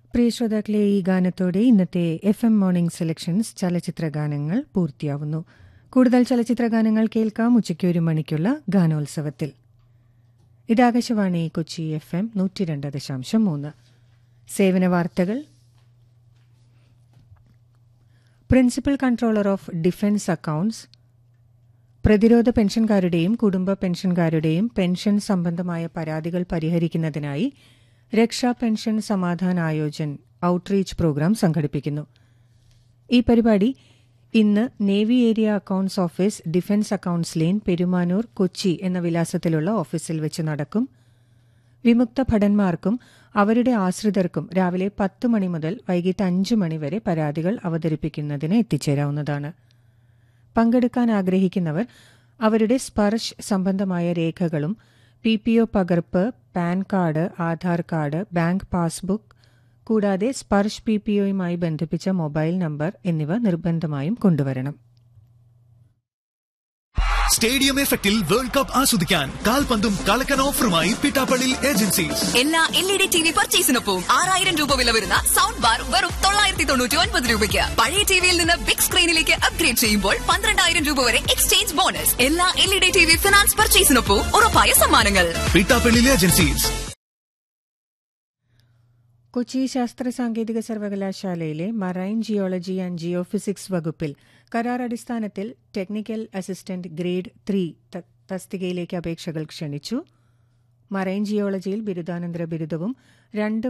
പ്രിയ ശ്രോതാക്കളെ ഈ ഗാനത്തോടെ ഇന്നത്തെ എഫ് എം മോർണിംഗ് സെലക്ഷൻസ് ചലച്ചിത്ര ഗാനങ്ങൾ പൂർത്തിയാവുന്നു കൂടുതൽ ചലച്ചിത്ര ഗാനങ്ങൾ കേൾക്കാം ഉച്ചയ്ക്ക് ഒരു മണിക്കുള്ള ഗാനോത്സവത്തിൽ ഇത് ആകാശവാണി കൊച്ചി എഫ് എം നൂറ്റി രണ്ട് ദശാംശം മൂന്ന് സേവന വാർത്തകൾ principal controller of defence accounts പ്രതിരോധ പെൻഷൻകാരുടെയും കുടുംബ പെൻഷൻകാരുടെയും പെൻഷൻ സംബന്ധമായ പരാതികൾ പരിഹരിക്കുന്നതിനായി Raksha pension Samadhan Aayojan outreach programme സംഘടിപ്പിക്കുന്നു ഈ പരിപാടി ഇന്ന് navy area accounts office defence accounts lane Perumanoor Kochi എന്ന വിലാസത്തിലുള്ള ഓഫീസിൽ വെച്ച് നടക്കും വിമുക്ത ഭടന്മാർക്കും അവരുടെ ആശ്രിതർക്കും രാവിലെ പത്ത് മണി മുതൽ വൈകിട്ട് അഞ്ച് മണി വരെ പരാതികൾ അവതരിപ്പിക്കുന്നതിന് എത്തിച്ചേരാവുന്നതാണ് പങ്കെടുക്കാൻ ആഗ്രഹിക്കുന്നവർ അവരുടെ സ്പർശ് സംബന്ധമായ രേഖകളും പി പി ഒ പകർപ്പ് PAN card Aadhaar card bank passbook കൂടാതെ സ്പർശ് പി പി ഒയുമായി ബന്ധിപ്പിച്ച മൊബൈൽ നമ്പർ എന്നിവ നിർബന്ധമായും കൊണ്ടുവരണം സ്റ്റേഡിയം എഫക്റ്റിൽ വേൾഡ് കപ്പ് ആസ്വദിക്കാൻ കാൽപന്തും കളക്കൻ ഓഫറുമായി പിട്ടാപ്പള്ളി ഏജൻസീസ് എല്ലാ L E D T V പർച്ചേസിനൊപ്പം ആറായിരം രൂപ വില വരുന്ന സൗണ്ട് ബാർ വെറും തൊള്ളായിരത്തി തൊണ്ണൂറ്റി ഒൻപത് രൂപയ്ക്ക് പഴയ ടിവിയിൽ നിന്ന് ബിഗ് സ്ക്രീനിലേക്ക് അപ്ഗ്രേഡ് ചെയ്യുമ്പോൾ പന്ത്രണ്ടായിരം രൂപ വരെ എക്സ്ചേഞ്ച് ബോണസ് എല്ലാ L E D T V finance പർച്ചേസിനൊപ്പം ഉറപ്പായ സമ്മാനങ്ങൾ പിട്ടാപ്പള്ളി ഏജൻസീസ് കൊച്ചി ശാസ്ത്ര സാങ്കേതിക സർവകലാശാലയിലെ മറൈൻ ജിയോളജി ആൻഡ് ജിയോഫിസിക്സ് വകുപ്പിൽ കരാർ അടിസ്ഥാനത്തിൽ ടെക്നിക്കൽ അസിസ്റ്റന്റ് ഗ്രേഡ് ത്രീ തസ്തികയിലേക്ക് അപേക്ഷകൾ ക്ഷണിച്ചു മറൈൻ ജിയോളജിയിൽ ബിരുദാനന്തര ബിരുദവും രണ്ട്